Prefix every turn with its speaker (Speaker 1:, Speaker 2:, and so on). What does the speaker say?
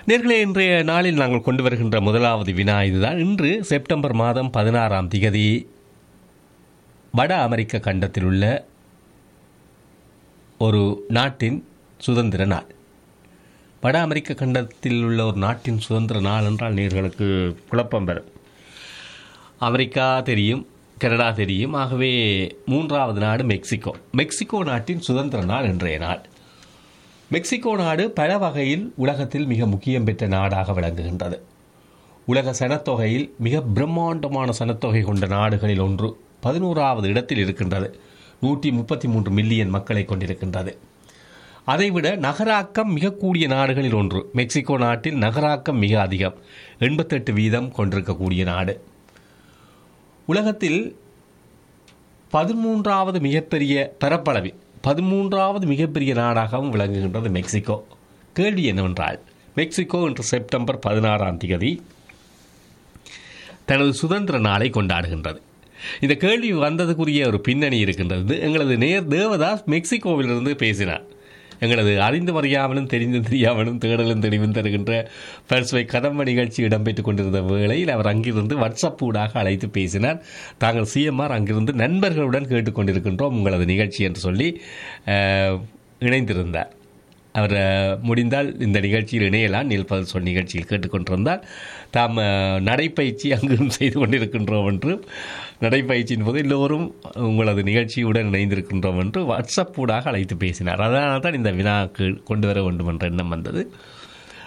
Speaker 1: நேர்களே இன்றைய நாளில் நாங்கள் கொண்டு வருகின்ற முதலாவது வினா இதுதான் இன்று செப்டம்பர் மாதம் பதினாறாம் திகதி வட அமெரிக்க கண்டத்தில் உள்ள ஒரு நாட்டின் சுதந்திர நாள் வட அமெரிக்க கண்டத்தில் உள்ள ஒரு நாட்டின் சுதந்திர நாள் என்றால் நேர்களுக்கு குழப்பம் பெறும் அமெரிக்கா தெரியும் கனடா தெரியும் ஆகவே மூன்றாவது நாடு மெக்சிகோ மெக்சிகோ நாட்டின் சுதந்திர நாள் இன்றைய நாள் மெக்சிகோ நாடு பல வகையில் உலகத்தில் மிக முக்கியம் பெற்ற நாடாக விளங்குகின்றது உலக சனத்தொகையில் மிக பிரம்மாண்டமான சனத்தொகை கொண்ட நாடுகளில் ஒன்று பதினோராவது இடத்தில் இருக்கின்றது நூற்றி முப்பத்தி மூன்று மில்லியன் மக்களை கொண்டிருக்கின்றது அதைவிட நகராக்கம் மிக கூடிய நாடுகளில் ஒன்று மெக்சிகோ நாட்டில் நகராக்கம் மிக அதிகம் எண்பத்தெட்டு வீதம் கொண்டிருக்கக்கூடிய நாடு உலகத்தில் பதிமூன்றாவது மிகப்பெரிய பரப்பளவில் பதிமூன்றாவது மிகப்பெரிய நாடாகவும் விளங்குகின்றது மெக்சிகோ கேள்வி என்னவென்றால் மெக்சிகோ இன்று செப்டம்பர் பதினாறாம் தேதி தனது சுதந்திர நாளை கொண்டாடுகின்றது இந்த கேள்வி வந்ததுக்குரிய ஒரு பின்னணி இருக்கின்றது எங்களது நேர் தேவதாஸ் மெக்சிகோவிலிருந்து பேசினார் எங்களது அறிந்து அறியாமலும் தெரிந்து தெரியாமலும் தேடலும் தெளிவும் தருகின்ற பர்ஸ்வை கதம்ப நிகழ்ச்சி இடம்பெற்றுக் கொண்டிருந்த வேளையில் அவர் அங்கிருந்து வாட்ஸ்அப் ஊடாக அழைத்து பேசினார் தாங்கள் சிஎம்ஆர் அங்கிருந்து நண்பர்களுடன் கேட்டுக்கொண்டிருக்கின்றோம் உங்களது நிகழ்ச்சி என்று சொல்லி அஹ், இணைந்திருந்தார் அவர் அஹ், முடிந்தால் இந்த நிகழ்ச்சியில் இணையலாம் நீல்பல் சொல் நிகழ்ச்சியில் கேட்டுக்கொண்டிருந்தால் தாம் அஹ், நடைப்பயிற்சி அங்கும் செய்து கொண்டிருக்கின்றோம் என்றும் நடைப்பயிற்சியின் போது எல்லோரும் உங்களது நிகழ்ச்சியுடன் இணைந்திருக்கின்றோம் என்று வாட்ஸ்அப் ஊடாக அழைத்து பேசினார் அதனால் தான் இந்த வினாக்கு கொண்டு வர வேண்டும் என்ற எண்ணம் வந்தது